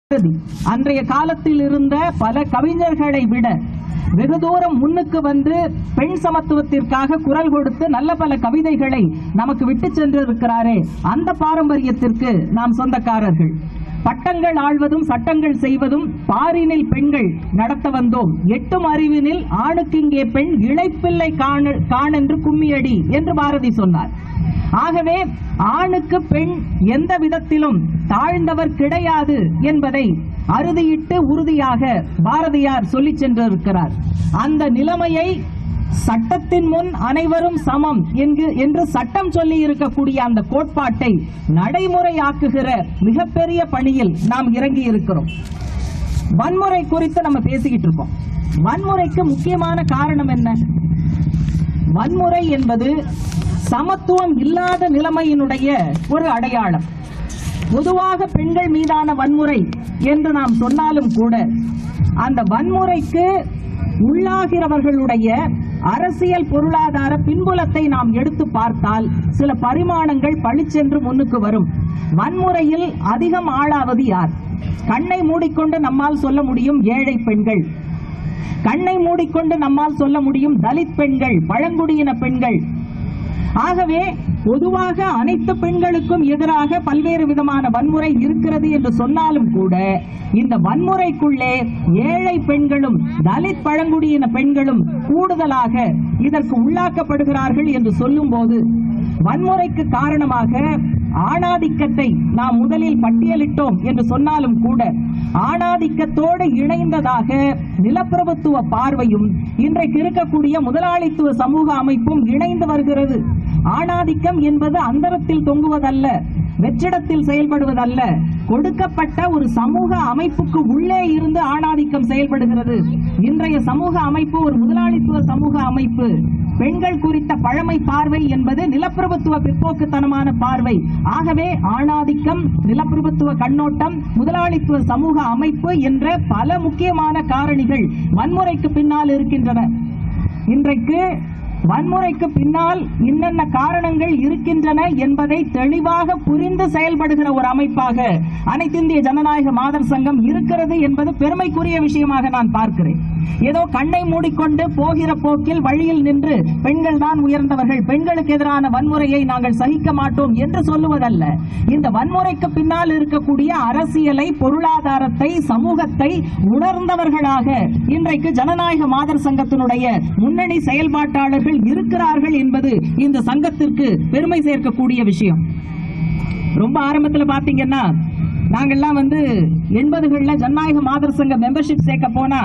பாரதி அன்றைய காலத்தில் இருந்த பல கவிஞர்களை விட வெகு தூரம் முன்னுக்கு வந்து பெண் சமத்துவத்திற்காக குரல் கொடுத்து நல்ல பல கவிதைகளை நமக்கு விட்டு சென்றிருக்கிறாரே அந்த பாரம்பரியத்திற்கு நாம் சொந்தக்காரர்கள் பட்டங்கள் ஆழ்வதும் சட்டங்கள் செய்வதும் பாரினில் பெண்கள் நடத்த வந்தோம் எட்டும் அறிவினில் ஆணுக்கு இங்கே பெண் இழைப்பில்லை காண காணென்று கும்மியடி என்று பாரதி சொன்னார் ஆகவே ஆணுக்கு பெண் எந்த விதத்திலும் தாழ்ந்தவர் கிடையாது என்பதை அறுதியிட்டு உறுதியாக பாரதியார் சொல்லிச் சென்றிருக்கிறார் அந்த நிலைமையை சட்டத்தின் முன் அனைவரும் சமம் என்கு என்று சட்டம் சொல்லி இருக்கக்கூடிய அந்த கோட்பாட்டை நடைமுறையாக்குகிற மிகப்பெரிய பணியில் நாம் இறங்கி இருக்கிறோம் வன்முறை குறித்து நம்ம பேசிக்கிட்டு இருக்கோம் வன்முறைக்கு முக்கியமான காரணம் என்ன வன்முறை என்பது சமத்துவம் இல்லாத நிலைமையினுடைய ஒரு அடையாளம் பொதுவாக பெண்கள் மீதான வன்முறை என்று நாம் சொன்னாலும் கூட அந்த வன்முறைக்கு உள்ளாகிறவர்களுடைய அரசியல் பொருளாதார பின்புலத்தை நாம் எடுத்து பார்த்தால் சில பரிமாணங்கள் பளிச்சென்று முன்னுக்கு வரும் வன்முறையில் அதிகம் ஆளாவது யார் கண்ணை மூடிக்கொண்டு நம்மால் சொல்ல முடியும் ஏழை பெண்கள் கண்ணை மூடிக்கொண்டு நம்மால் சொல்ல முடியும் தலித் பெண்கள் பழங்குடியின பெண்கள் ஆகவே பொதுவாக அனைத்து பெண்களுக்கும் எதிராக பல்வேறு விதமான வன்முறை இருக்கிறது என்று சொன்னாலும் கூட இந்த வன்முறைக்குள்ளே ஏழை பெண்களும் தலித் பழங்குடியின பெண்களும் கூடுதலாக இதற்கு உள்ளாக்கப்படுகிறார்கள் என்று சொல்லும்போது வன்முறைக்கு காரணமாக ஆணாதிக்கத்தை நாம் முதலில் பட்டியலிட்டோம் என்று சொன்னாலும் கூட ஆணாதிக்கத்தோடு இணைந்ததாக நிலப்பிரபுத்துவ பார்வையும் இன்றைக்கு இருக்கக்கூடிய முதலாளித்துவ சமூக அமைப்பும் இணைந்து வருகிறது ஆணாதிக்கம் என்பது அந்தரத்தில் தொங்குவதல்ல வெற்றிடத்தில் செயல்படுவதல்ல கொடுக்கப்பட்ட ஒரு சமூக அமைப்புக்கு உள்ளே இருந்து ஆணாதிக்கம் செயல்படுகிறது இன்றைய சமூக அமைப்பு ஒரு முதலாளித்துவ சமூக அமைப்பு பெண்கள் குறித்த பழமை பார்வை என்பது நிலப்பிரபுத்துவ பிற்போக்குத்தனமான பார்வை ஆகவே ஆணாதிக்கம் நிலப்பிரபுத்துவ கண்ணோட்டம் முதலாளித்துவ சமூக அமைப்பு என்ற பல முக்கியமான காரணிகள் வன்முறைக்கு பின்னால் இருக்கின்றன இன்றைக்கு வன்முறைக்கு பின்னால் என்னென்ன காரணங்கள் இருக்கின்றன என்பதை தெளிவாக புரிந்து செயல்படுகிற ஒரு அமைப்பாக அனைத்து இந்திய ஜனநாயக மாதர் சங்கம் இருக்கிறது என்பது பெருமைக்குரிய விஷயமாக நான் பார்க்கிறேன் ஏதோ கண்ணை மூடிக்கொண்டு போகிற போக்கில் வழியில் நின்று பெண்கள் தான் உயர்ந்தவர்கள் பெண்களுக்கு எதிரான வன்முறையை நாங்கள் சகிக்க மாட்டோம் என்று சொல்லுவதல்ல இந்த வன்முறைக்கு பின்னால் இருக்கக்கூடிய அரசியலை பொருளாதாரத்தை சமூகத்தை உணர்ந்தவர்களாக இன்றைக்கு ஜனநாயக மாதர் சங்கத்தினுடைய முன்னணி செயல்பாட்டாளர்கள் இருக்கிறார்கள் என்பது இந்த சங்கத்திற்கு பெருமை சேர்க்கக்கூடிய விஷயம் ரொம்ப ஆரம்பத்துல பாத்தீங்கன்னா நாங்கெல்லாம் வந்து எண்பதுகள்ல ஜனநாயக மாதர் சங்க மெம்பர்ஷிப் சேர்க்க போனா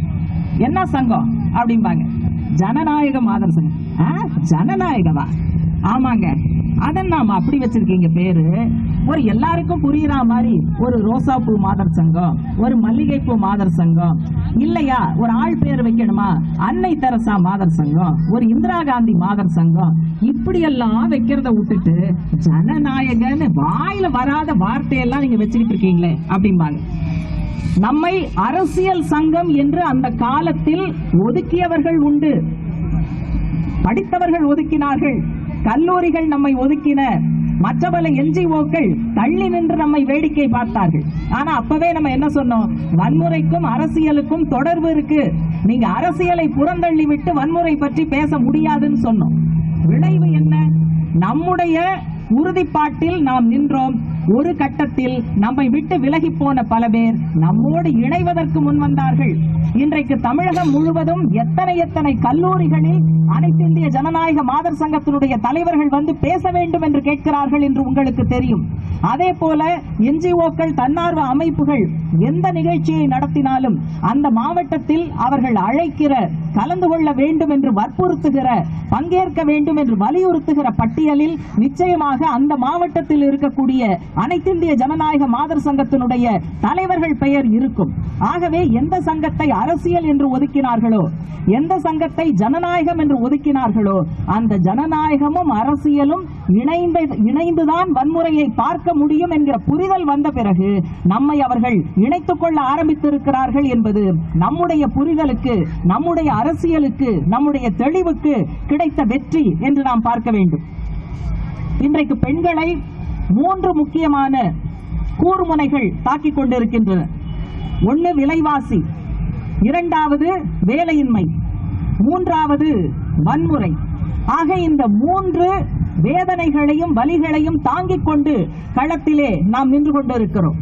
என்ன சங்கம் அப்படிம்பாங்க ஜனநாயக மாதர் சங்கம் ஆ, ஜனநாயகவா ஆமாங்க அதெல்லாம் அப்படி வச்சிருக்கீங்க பேரு ஒரு எல்லாருக்கும் புரியுற மாதிரி ஒரு ரோசாப்பூ மாதர் சங்கம் ஒரு மல்லிகைப்பூ மாதர் சங்கம் இல்லையா ஒரு ஆள் பேர் வைக்கணுமா அன்னை தெரசா மாதர் சங்கம் ஒரு இந்திரா காந்தி மாதர் சங்கம் இப்படி எல்லாம் வைக்கிறத விட்டுட்டு ஜனநாயகன்னு வாயில வராத வார்த்தையெல்லாம் நீங்க வச்சுக்கிட்டு இருக்கீங்களே அப்படிம்பாங்க நம்மை அரசியல் சங்கம் என்று அந்த காலத்தில் ஒதுக்கியவர்கள் உண்டு படித்தவர்கள் ஒதுக்கினார்கள் கல்லூரிகள் நம்மை ஒதுக்கின மற்ற பல என்ஜிஓக்கள் தள்ளி நின்று நம்மை வேடிக்கை பார்த்தார்கள் ஆனா அப்பவே நம்ம என்ன சொன்னோம் வன்முறைக்கும் அரசியலுக்கும் தொடர்பு இருக்கு நீங்க அரசியலை புறந்தள்ளி விட்டு வன்முறை பற்றி பேச முடியாதுன்னு சொன்னோம் விளைவு என்ன நம்முடைய உறுதிப்பாட்டில் நாம் நின்றோம் ஒரு கட்டத்தில் நம்மை விட்டு விலகி போன பல பேர் நம்மோடு இணைவதற்கு முன் வந்தார்கள் இன்றைக்கு தமிழகம் முழுவதும் எத்தனை எத்தனை கல்லூரிகளில் அனைத்து இந்திய ஜனநாயக மாதர் சங்கத்தினுடைய தலைவர்கள் வந்து பேச வேண்டும் என்று கேட்கிறார்கள் என்று உங்களுக்கு தெரியும் அதே போல என்ஜிஓக்கள் தன்னார்வ அமைப்புகள் எந்த நிகழ்ச்சியை நடத்தினாலும் அந்த மாவட்டத்தில் அவர்கள் அழைக்கிற கலந்து கொள்ள வேண்டும் என்று வற்புறுத்துகிற பங்கேற்க வேண்டும் என்று வலியுறுத்துகிற பட்டியலில் நிச்சயமாக அந்த மாவட்டத்தில் இருக்கக்கூடிய அனைத்திந்திய ஜனநாயக மாதர் சங்கத்தினுடைய தலைவர்கள் பெயர் இருக்கும் ஆகவே எந்த சங்கத்தை அரசியல் என்று ஒதுக்கினார்களோ எந்த சங்கத்தை ஜனநாயகம் என்று ஒதுக்கினார்களோ அந்த ஜனநாயகமும் அரசியலும் இணைந்து இணைந்துதான் வன்முறையை பார்க்க முடியும் என்கிற புரிதல் வந்த பிறகு நம்மை அவர்கள் இணைத்துக் கொள்ள ஆரம்பித்திருக்கிறார்கள் என்பது நம்முடைய புரிதலுக்கு நம்முடைய அரசியலுக்கு நம்முடைய தெளிவுக்கு கிடைத்த வெற்றி என்று நாம் பார்க்க வேண்டும் இன்றைக்கு பெண்களை மூன்று முக்கியமான கூர்முனைகள் தாக்கிக் கொண்டிருக்கின்றன ஒன்னு விலைவாசி இரண்டாவது வேலையின்மை மூன்றாவது வன்முறை ஆக இந்த மூன்று வேதனைகளையும் வலிகளையும் தாங்கிக் கொண்டு களத்திலே நாம் நின்று கொண்டிருக்கிறோம்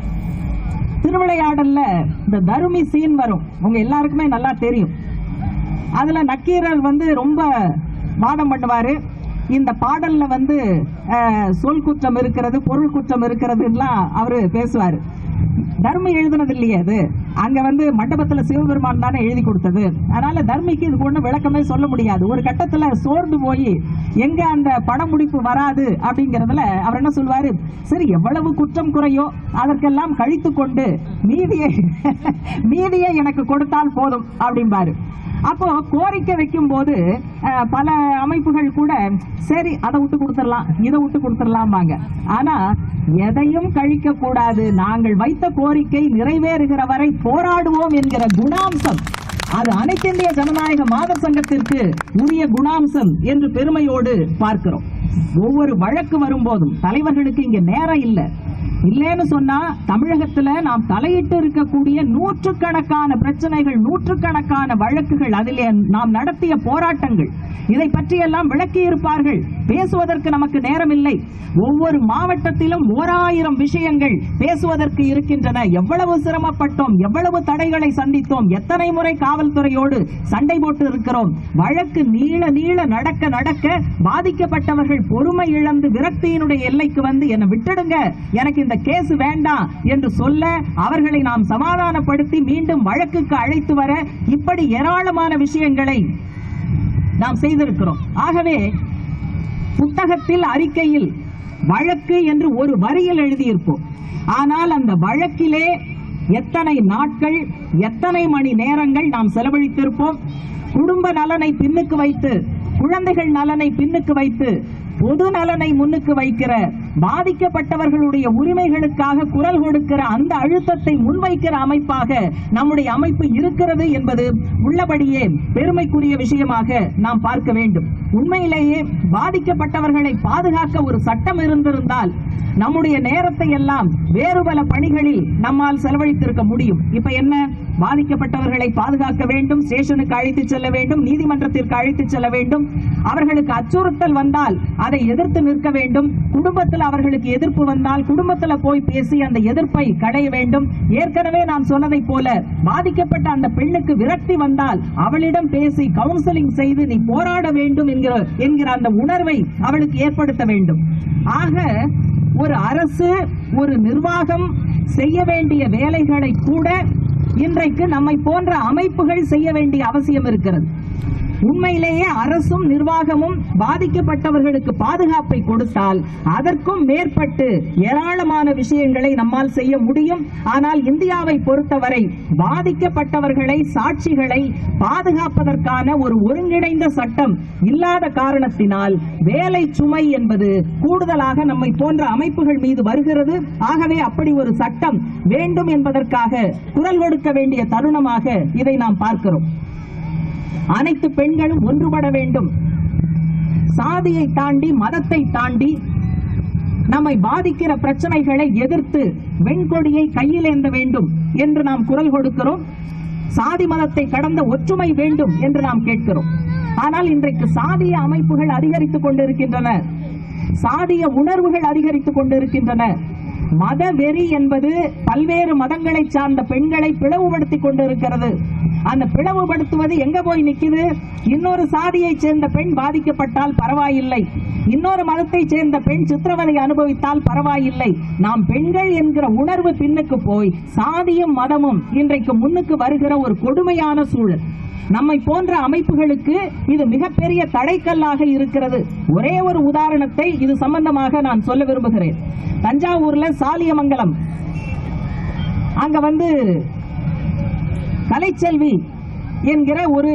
திருவிளையாடல்ல இந்த தருமி சீன் வரும் உங்க எல்லாருக்குமே நல்லா தெரியும் அதுல நக்கீரர் வந்து ரொம்ப வாதம் பண்ணுவாரு இந்த பாடல்ல வந்து அஹ், சொல் குற்றம் இருக்கிறது பொருள் குற்றம் இருக்கிறதுலாம் அவரு பேசுவாரு தர்மி எழுதுனது இல்லையே அது அங்க வந்து மண்டபத்துல சிவபெருமான் தானே எழுதி கொடுத்தது அதனால தர்மிக்கு இதுக்கு ஒண்ணு விளக்கமே சொல்ல முடியாது ஒரு கட்டத்துல சோர்ந்து போய் எங்க அந்த படமுடிப்பு வராது அப்படிங்கறதுல அவர் என்ன சொல்வாரு சரி எவ்வளவு குற்றம் குறையோ அதற்கெல்லாம் கழித்து கொண்டு மீதியை மீதியை எனக்கு கொடுத்தால் போதும் அப்படிம்பாரு அப்போ கோரிக்கை வைக்கும் போது அஹ், பல அமைப்புகள் கூட சரி அதை விட்டு கொடுத்துடலாம் இதை விட்டு கொடுத்துடலாம்பாங்க ஆனா எதையும் கழிக்க கூடாது நாங்கள் வைத்த கோரிக்கை நிறைவேறுகிற வரை போராடுவோம் என்கிற குணாம்சம் அது அனைத்திந்திய ஜனநாயக மாதர் சங்கத்திற்கு உரிய குணாம்சம் என்று பெருமையோடு பார்க்கிறோம் ஒவ்வொரு வழக்கு வரும்போதும் தலைவர்களுக்கு இங்க நேரம் இல்லை இல்லைன்னு சொன்னா தமிழகத்துல நாம் தலையிட்டு இருக்கக்கூடிய நூற்றுக்கணக்கான பிரச்சனைகள் நூற்றுக்கணக்கான வழக்குகள் அதிலே நாம் நடத்திய போராட்டங்கள் இதை பற்றியெல்லாம் விளக்கி இருப்பார்கள் பேசுவதற்கு நமக்கு நேரம் இல்லை ஒவ்வொரு மாவட்டத்திலும் ஓராயிரம் விஷயங்கள் பேசுவதற்கு இருக்கின்றன எவ்வளவு சிரமப்பட்டோம் எவ்வளவு தடைகளை சந்தித்தோம் எத்தனை முறை காவல்துறையோடு சண்டை போட்டு இருக்கிறோம் வழக்கு நீள நீள நடக்க நடக்க பாதிக்கப்பட்டவர்கள் பொறுமை இழந்து விரக்தியினுடைய எல்லைக்கு வந்து என்னை விட்டுடுங்க எனக்கு இந்த கேஸ் வேண்டாம் என்று சொல்ல அவர்களை நாம் சமாதானப்படுத்தி மீண்டும் வழக்குக்கு அழைத்து வர இப்படி ஏராளமான விஷயங்களை நாம் செய்திருக்கிறோம் ஆகவே புத்தகத்தில் அறிக்கையில் வழக்கு என்று ஒரு வரியில் எழுதியிருப்போம் ஆனால் அந்த வழக்கிலே எத்தனை நாட்கள் எத்தனை மணி நேரங்கள் நாம் செலவழித்திருப்போம் குடும்ப நலனை பின்னுக்கு வைத்து குழந்தைகள் நலனை பின்னுக்கு வைத்து பொது நலனை முன்னுக்கு வைக்கிற பாதிக்கப்பட்டவர்களுடைய உரிமைகளுக்காக குரல் கொடுக்கிற அந்த அழுத்தத்தை முன்வைக்கிற அமைப்பாக நம்முடைய அமைப்பு இருக்கிறது என்பது உள்ளபடியே பெருமைக்குரிய விஷயமாக நாம் பார்க்க வேண்டும் உண்மையிலேயே பாதிக்கப்பட்டவர்களை பாதுகாக்க ஒரு சட்டம் இருந்திருந்தால் நம்முடைய நேரத்தை எல்லாம் வேறு பல பணிகளில் நம்மால் செலவழித்திருக்க முடியும் இப்ப என்ன பாதிக்கப்பட்டவர்களை பாதுகாக்க வேண்டும் ஸ்டேஷனுக்கு அழைத்து செல்ல வேண்டும் நீதிமன்றத்திற்கு அழைத்து செல்ல வேண்டும் அவர்களுக்கு அச்சுறுத்தல் வந்தால் அதை எதிர்த்து நிற்க வேண்டும் குடும்பத்தில் அவர்களுக்கு எதிர்ப்பு வந்தால் குடும்பத்துல போய் பேசி அந்த எதிர்ப்பை கடைய வேண்டும் ஏற்கனவே நான் சொன்னதை போல பாதிக்கப்பட்ட அந்த பெண்ணுக்கு விரக்தி வந்தால் அவளிடம் பேசி கவுன்சிலிங் செய்து நீ போராட வேண்டும் என்கிற என்கிற அந்த உணர்வை அவளுக்கு ஏற்படுத்த வேண்டும் ஆக ஒரு அரசு ஒரு நிர்வாகம் செய்ய வேண்டிய வேலைகளை கூட இன்றைக்கு நம்மை போன்ற அமைப்புகள் செய்ய வேண்டிய அவசியம் இருக்கிறது உண்மையிலேயே அரசும் நிர்வாகமும் பாதிக்கப்பட்டவர்களுக்கு பாதுகாப்பை கொடுத்தால் அதற்கும் மேற்பட்டு ஏராளமான விஷயங்களை நம்மால் செய்ய முடியும் ஆனால் இந்தியாவை பொறுத்தவரை பாதிக்கப்பட்டவர்களை சாட்சிகளை பாதுகாப்பதற்கான ஒரு ஒருங்கிணைந்த சட்டம் இல்லாத காரணத்தினால் வேலை சுமை என்பது கூடுதலாக நம்மை போன்ற அமைப்புகள் மீது வருகிறது ஆகவே அப்படி ஒரு சட்டம் வேண்டும் என்பதற்காக குரல் கொடுக்க வேண்டிய தருணமாக இதை நாம் பார்க்கிறோம் அனைத்து பெண்களும் ஒன்றுபட வேண்டும் சாதியை தாண்டி மதத்தை தாண்டி நம்மை பாதிக்கிற பிரச்சனைகளை எதிர்த்து வெண்கொடியை கையில் ஏந்த வேண்டும் என்று நாம் குரல் கொடுக்கிறோம் சாதி மதத்தை கடந்த ஒற்றுமை வேண்டும் என்று நாம் கேட்கிறோம் ஆனால் இன்றைக்கு சாதிய அமைப்புகள் அதிகரித்துக் கொண்டிருக்கின்றன சாதிய உணர்வுகள் அதிகரித்துக் கொண்டிருக்கின்றன மத வெறி என்பது பல்வேறு மதங்களை சார்ந்த பெண்களை பிளவுபடுத்திக் கொண்டிருக்கிறது அந்த பிளவுபடுத்துவது எங்க போய் நிக்குது இன்னொரு சாதியைச் சேர்ந்த பெண் பாதிக்கப்பட்டால் பரவாயில்லை இன்னொரு மதத்தைச் சேர்ந்த பெண் சித்திரவதை அனுபவித்தால் பரவாயில்லை நாம் பெண்கள் என்கிற உணர்வு பின்னுக்கு போய் சாதியும் மதமும் இன்றைக்கு முன்னுக்கு வருகிற ஒரு கொடுமையான சூழல் நம்மை போன்ற அமைப்புகளுக்கு இது மிகப்பெரிய தடைக்கல்லாக இருக்கிறது ஒரே ஒரு உதாரணத்தை இது சம்பந்தமாக நான் சொல்ல விரும்புகிறேன் தஞ்சாவூர்ல சாலியமங்கலம் அங்க வந்து கலைச்செல்வி என்கிற ஒரு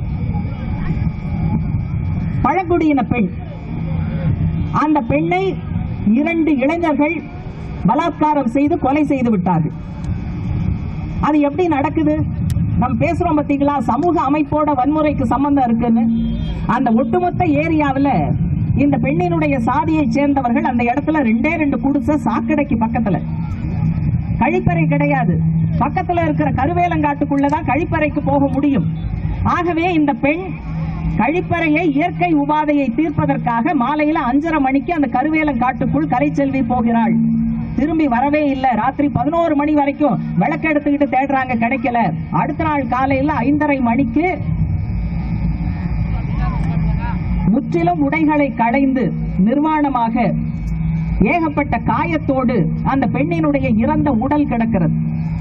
பழங்குடியின பெண் அந்த பெண்ணை இரண்டு இளைஞர்கள் பலாத்காரம் செய்து கொலை செய்து விட்டார்கள் அது எப்படி நடக்குது நம்ம பேசுறோம் பாத்தீங்களா சமூக அமைப்போட வன்முறைக்கு சம்பந்தம் இருக்குன்னு அந்த ஒட்டுமொத்த ஏரியாவுல இந்த பெண்ணினுடைய சாதியை சேர்ந்தவர்கள் அந்த இடத்துல ரெண்டே ரெண்டு குடிசை சாக்கடைக்கு பக்கத்துல கழிப்பறை கிடையாது பக்கத்துல இருக்கிற கருவேலங்காட்டுக்குள்ளதான் கழிப்பறைக்கு போக முடியும் ஆகவே இந்த பெண் கழிப்பறையை இயற்கை உபாதையை தீர்ப்பதற்காக மாலையில அஞ்சரை மணிக்கு அந்த கருவேலங்காட்டுக்குள் கரைச்செல்வி போகிறாள் திரும்பி வரவே இல்லை ராத்திரி பதினோரு மணி வரைக்கும் விளக்கு எடுத்துக்கிட்டு தேடுறாங்க கிடைக்கல அடுத்த நாள் காலையில ஐந்தரை மணிக்கு முற்றிலும் உடைகளை களைந்து நிர்வாணமாக ஏகப்பட்ட காயத்தோடு அந்த பெண்ணினுடைய இறந்த உடல் கிடக்கிறது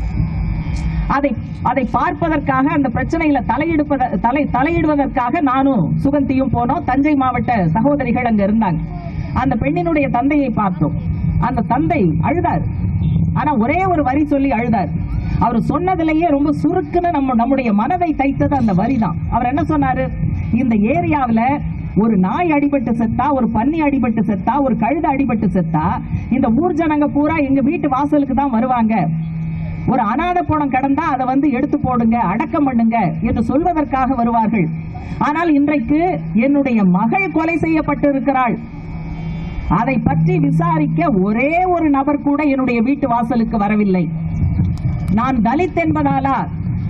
அதை அதை பார்ப்பதற்காக அந்த பிரச்சனையில தலையிடுப்பத தலை தலையிடுவதற்காக நானும் சுகந்தியும் போனோம் தஞ்சை மாவட்ட சகோதரிகள் அங்க இருந்தாங்க அந்த பெண்ணினுடைய தந்தையை பார்த்தோம் அந்த தந்தை அழுதார் ஆனா ஒரே ஒரு வரி சொல்லி அழுதார் அவர் சொன்னதிலேயே ரொம்ப சுருக்குன்னு நம்ம நம்முடைய மனதை தைத்தது அந்த வரிதான் அவர் என்ன சொன்னாரு இந்த ஏரியாவுல ஒரு நாய் அடிபட்டு செத்தா ஒரு பன்னி அடிபட்டு செத்தா ஒரு கழுதை அடிபட்டு செத்தா இந்த ஊர் ஜனங்க பூரா எங்க வீட்டு வாசலுக்கு தான் வருவாங்க ஒரு அனாதை பணம் கடந்தா அதை வந்து எடுத்து போடுங்க அடக்கம் பண்ணுங்க என்று சொல்வதற்காக வருவார்கள் ஆனால் இன்றைக்கு என்னுடைய மகள் கொலை செய்யப்பட்டிருக்கிறாள் அதை பற்றி விசாரிக்க ஒரே ஒரு நபர் கூட என்னுடைய வீட்டு வாசலுக்கு வரவில்லை நான் தலித் என்பதாலா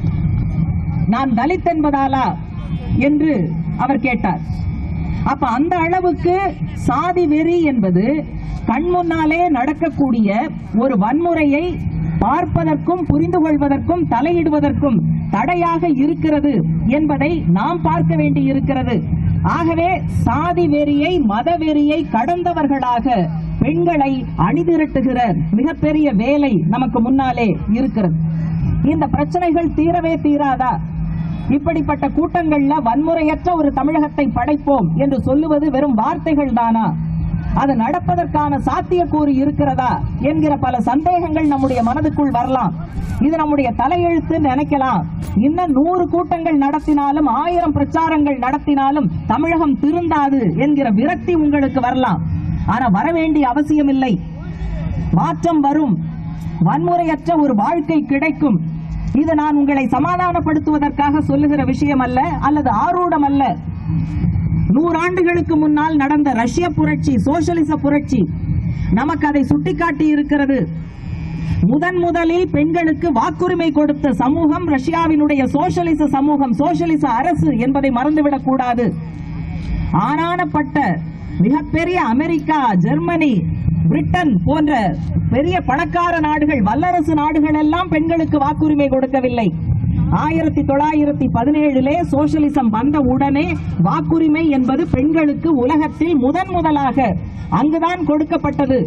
நான் தலித் என்பதாலா என்று அவர் கேட்டார் அப்ப அந்த அளவுக்கு சாதி வெறி என்பது கண் முன்னாலே நடக்கக்கூடிய ஒரு வன்முறையை பார்ப்பதற்கும் புரிந்து கொள்வதற்கும் தலையிடுவதற்கும் தடையாக இருக்கிறது என்பதை நாம் பார்க்க வேண்டி இருக்கிறது ஆகவே சாதி வெறியை மத வெறியை கடந்தவர்களாக பெண்களை அணிதிரட்டுகிற மிகப்பெரிய வேலை நமக்கு முன்னாலே இருக்கிறது இந்த பிரச்சனைகள் தீரவே தீராதா இப்படிப்பட்ட கூட்டங்கள்ல வன்முறையற்ற ஒரு தமிழகத்தை படைப்போம் என்று சொல்லுவது வெறும் வார்த்தைகள் தானா அது நடப்பதற்கான சாத்தியக்கூறு இருக்கிறதா என்கிற பல சந்தேகங்கள் நம்முடைய மனதுக்குள் வரலாம் இது நம்முடைய தலையெழுத்து நினைக்கலாம் இன்னும் நூறு கூட்டங்கள் நடத்தினாலும் ஆயிரம் பிரச்சாரங்கள் நடத்தினாலும் தமிழகம் திருந்தாது என்கிற விரக்தி உங்களுக்கு வரலாம் ஆனா வர வேண்டிய அவசியம் இல்லை மாற்றம் வரும் வன்முறையற்ற ஒரு வாழ்க்கை கிடைக்கும் இது நான் உங்களை சமாதானப்படுத்துவதற்காக சொல்லுகிற விஷயம் அல்ல அல்லது ஆரூடம் அல்ல நூறாண்டுகளுக்கு முன்னால் நடந்த ரஷ்ய புரட்சி சோசியலிச புரட்சி நமக்கு அதை சுட்டிக்காட்டி இருக்கிறது முதன் முதலில் பெண்களுக்கு வாக்குரிமை கொடுத்த சமூகம் ரஷ்யாவினுடைய சோசியலிச சமூகம் சோசியலிச அரசு என்பதை மறந்துவிடக் கூடாது ஆனானப்பட்ட மிகப்பெரிய அமெரிக்கா ஜெர்மனி பிரிட்டன் போன்ற பெரிய பணக்கார நாடுகள் வல்லரசு நாடுகள் எல்லாம் பெண்களுக்கு வாக்குரிமை கொடுக்கவில்லை ஆயிரத்தி தொள்ளாயிரத்தி பதினேழிலே சோசியலிசம் வந்த உடனே வாக்குரிமை என்பது பெண்களுக்கு உலகத்தில் முதன் முதலாக அங்குதான் கொடுக்கப்பட்டது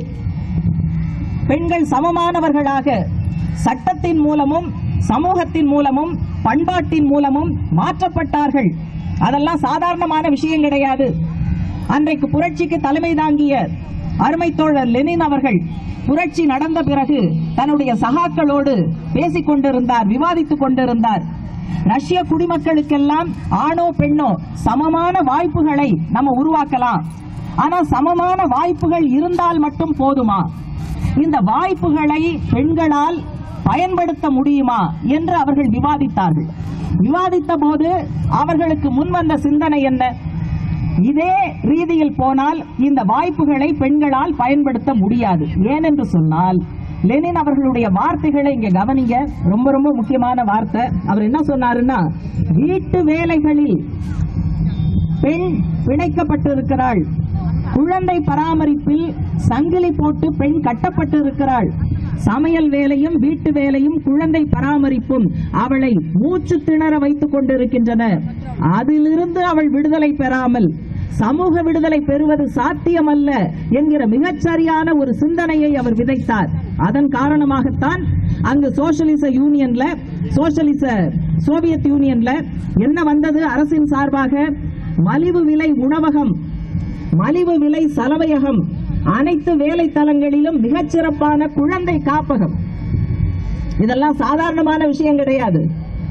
பெண்கள் சமமானவர்களாக சட்டத்தின் மூலமும் சமூகத்தின் மூலமும் பண்பாட்டின் மூலமும் மாற்றப்பட்டார்கள் அதெல்லாம் சாதாரணமான விஷயம் கிடையாது அன்றைக்கு புரட்சிக்கு தலைமை தாங்கிய அருமை தோழர் லெனின் அவர்கள் புரட்சி நடந்த பிறகு தன்னுடைய சகாக்களோடு பேசிக் கொண்டிருந்தார் விவாதித்துக் கொண்டிருந்தார் ரஷ்ய குடிமக்களுக்கெல்லாம் ஆணோ பெண்ணோ சமமான வாய்ப்புகளை நம்ம உருவாக்கலாம் ஆனா சமமான வாய்ப்புகள் இருந்தால் மட்டும் போதுமா இந்த வாய்ப்புகளை பெண்களால் பயன்படுத்த முடியுமா என்று அவர்கள் விவாதித்தார்கள் விவாதித்த போது அவர்களுக்கு முன்வந்த சிந்தனை என்ன இதே ரீதியில் போனால் இந்த வாய்ப்புகளை பெண்களால் பயன்படுத்த முடியாது ஏனென்று சொன்னால் லெனின் அவர்களுடைய வார்த்தைகளை இங்க கவனிங்க ரொம்ப ரொம்ப முக்கியமான வார்த்தை அவர் என்ன சொன்னாருன்னா வீட்டு வேலைகளில் பெண் பிணைக்கப்பட்டிருக்கிறாள் குழந்தை பராமரிப்பில் சங்கிலி போட்டு பெண் கட்டப்பட்டிருக்கிறாள் சமையல் வேலையும் வீட்டு வேலையும் குழந்தை பராமரிப்பும் அவளை மூச்சு திணற வைத்துக் கொண்டிருக்கின்றன அதிலிருந்து அவள் விடுதலை பெறாமல் சமூக விடுதலை பெறுவது சாத்தியமல்ல என்கிற மிகச்சரியான ஒரு சிந்தனையை அவர் விதைத்தார் அதன் காரணமாகத்தான் அங்கு சோசியலிச யூனியன்ல சோசியலிச சோவியத் யூனியன்ல என்ன வந்தது அரசின் சார்பாக மலிவு விலை உணவகம் மலிவு விலை சலவையகம் அனைத்து வேலை தலங்களிலும் மிகச்சிறப்பான குழந்தை காப்பகம் இதெல்லாம் சாதாரணமான விஷயம் கிடையாது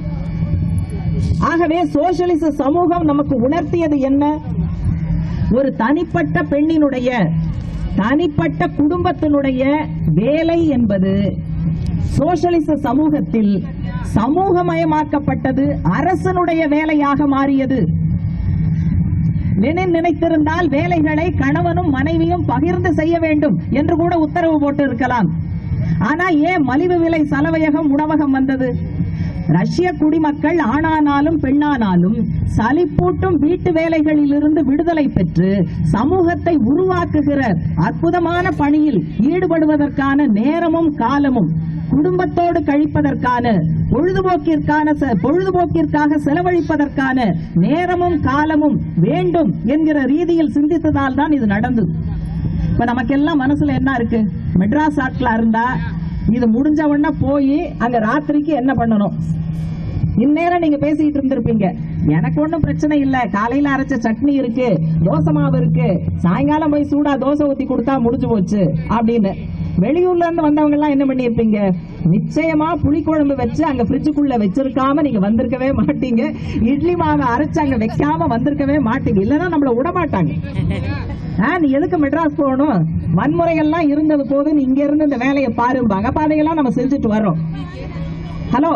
ஆகவே சோசியலிச சமூகம் நமக்கு உணர்த்தியது என்ன ஒரு தனிப்பட்ட பெண்ணினுடைய தனிப்பட்ட குடும்பத்தினுடைய வேலை என்பது சோசியலிச சமூகத்தில் சமூகமயமாக்கப்பட்டது அரசனுடைய வேலையாக மாறியது லெனின் நினைத்திருந்தால் வேலைகளை கணவனும் மனைவியும் பகிர்ந்து செய்ய வேண்டும் என்று கூட உத்தரவு போட்டு இருக்கலாம் ஆனா ஏன் மலிவு விலை சலவையகம் உணவகம் வந்தது ரஷ்ய குடிமக்கள் ஆணானாலும் பெண்ணானாலும் சலிப்பூட்டும் வீட்டு வேலைகளிலிருந்து விடுதலை பெற்று சமூகத்தை உருவாக்குகிற அற்புதமான பணியில் ஈடுபடுவதற்கான நேரமும் காலமும் குடும்பத்தோடு கழிப்பதற்கான பொழுதுபோக்கிற்கான செ- பொழுதுபோக்கிற்காக செலவழிப்பதற்கான நேரமும் காலமும் வேண்டும் என்கிற ரீதியில் சிந்தித்ததால் தான் இது நடந்தது இப்ப நமக்கெல்லாம் மனசுல என்ன இருக்கு மெட்ராஸ் ஆட்களா இருந்தா இது முடிஞ்ச உடனே போய் அங்க ராத்திரிக்கு என்ன பண்ணணும் இந்நேரம் நீங்க பேசிட்டு இருந்திருப்பீங்க எனக்கு ஒண்ணும் பிரச்சனை இல்ல காலையில அரைச்ச சட்னி இருக்கு தோசை மாவு இருக்கு சாயங்காலம் போய் சூடா தோசை ஊத்தி கொடுத்தா முடிஞ்சு போச்சு அப்படின்னு வெளியூர்ல இருந்து வந்தவங்க எல்லாம் என்ன பண்ணிருப்பீங்க நிச்சயமா புளிக்குழம்பு வச்சு அங்க ஃப்ரிட்ஜுக்குள்ள வச்சிருக்காம நீங்க வந்திருக்கவே மாட்டீங்க இட்லி மாவை அரைச்சு அங்க வைக்காம வந்திருக்கவே மாட்டீங்க இல்லன்னா நம்மள விட மாட்டாங்க ஆ, நீ எதுக்கு மெட்ராஸ் போகணும் வன்முறைகள்லாம் இருந்தது போது நீ இங்க இருந்து இந்த வேலையை பாரும்பாங்க அப்ப அதையெல்லாம் நம்ம செஞ்சுட்டு வர்றோம் ஹலோ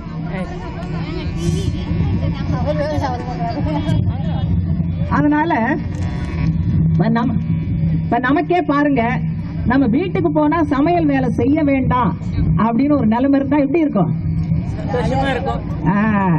அதனால இப்ப நம்ம இப்ப நமக்கே பாருங்க நம்ம வீட்டுக்கு போனா சமையல் வேலை செய்ய வேண்டாம் அப்படின்னு ஒரு நிலைமை இருந்தா எப்படி இருக்கும் ஆ.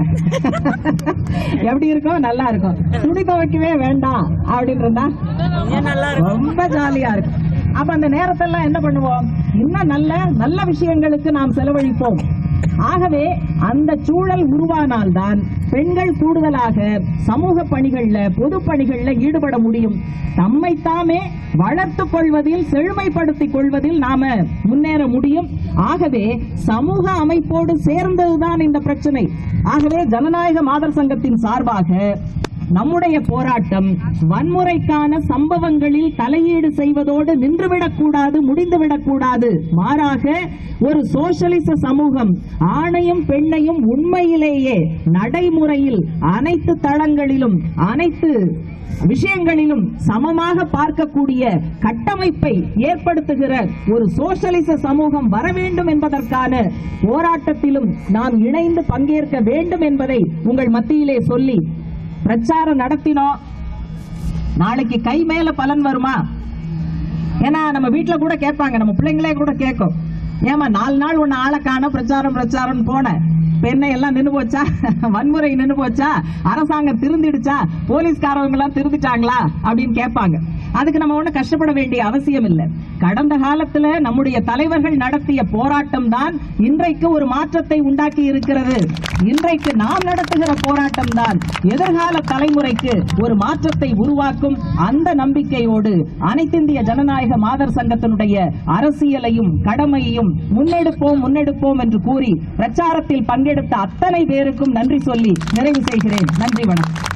எப்படி இருக்கும் நல்லா இருக்கும் துணி துவைக்கவே வேண்டாம் அப்படின்னு இருந்தா ரொம்ப ஜாலியா இருக்கும் அப்ப அந்த நேரத்தெல்லாம் என்ன பண்ணுவோம் இன்னும் நல்ல நல்ல விஷயங்களுக்கு நாம் செலவழிப்போம் ஆகவே அந்த சூழல் உருவானால்தான் பெண்கள் கூடுதலாக சமூக பணிகள்ல பொது பணிகள்ல ஈடுபட முடியும் தம்மை தாமே வளர்த்துக் கொள்வதில் செழுமைப்படுத்திக் கொள்வதில் நாம முன்னேற முடியும் ஆகவே சமூக அமைப்போடு சேர்ந்ததுதான் இந்த பிரச்சனை ஆகவே ஜனநாயக மாதர் சங்கத்தின் சார்பாக நம்முடைய போராட்டம் வன்முறைக்கான சம்பவங்களில் தலையீடு செய்வதோடு நின்றுவிடக்கூடாது முடிந்துவிடக்கூடாது மாறாக ஒரு சோஷலிச சமூகம் ஆணையும் பெண்ணையும் உண்மையிலேயே நடைமுறையில் அனைத்து தளங்களிலும் அனைத்து விஷயங்களிலும் சமமாக பார்க்கக்கூடிய கட்டமைப்பை ஏற்படுத்துகிற ஒரு சோஷலிச சமூகம் வர வேண்டும் என்பதற்கான போராட்டத்திலும் நாம் இணைந்து பங்கேற்க வேண்டும் என்பதை உங்கள் மத்தியிலே சொல்லி பிரச்சாரம் நடத்தினோம் நாளைக்கு கை மேல பலன் வருமா ஏன்னா நம்ம வீட்ல கூட கேட்பாங்க நம்ம பிள்ளைங்களே கூட கேட்கும் ஏமா நாலு நாள் உன்னை ஆளை காண பிரச்சாரம் பிரச்சாரம் போனேன் இப்ப என்ன எல்லாம் நின்னு போச்சா வன்முறை நின்னு போச்சா அரசாங்கம் திருந்திடுச்சா போலீஸ்காரவங்க எல்லாம் திருந்திட்டாங்களா அப்படின்னு கேட்பாங்க அதுக்கு நம்ம ஒண்ணு கஷ்டப்பட வேண்டிய அவசியம் இல்லை கடந்த காலத்துல நம்முடைய தலைவர்கள் நடத்திய போராட்டம் தான் இன்றைக்கு ஒரு மாற்றத்தை உண்டாக்கி இருக்கிறது இன்றைக்கு நாம் நடத்துகிற போராட்டம் தான் எதிர்கால தலைமுறைக்கு ஒரு மாற்றத்தை உருவாக்கும் அந்த நம்பிக்கையோடு அனைத்திந்திய ஜனநாயக மாதர் சங்கத்தினுடைய அரசியலையும் கடமையையும் முன்னெடுப்போம் முன்னெடுப்போம் என்று கூறி பிரச்சாரத்தில் பங்கெடுத்த அத்தனை பேருக்கும் நன்றி சொல்லி நிறைவு செய்கிறேன் நன்றி வணக்கம்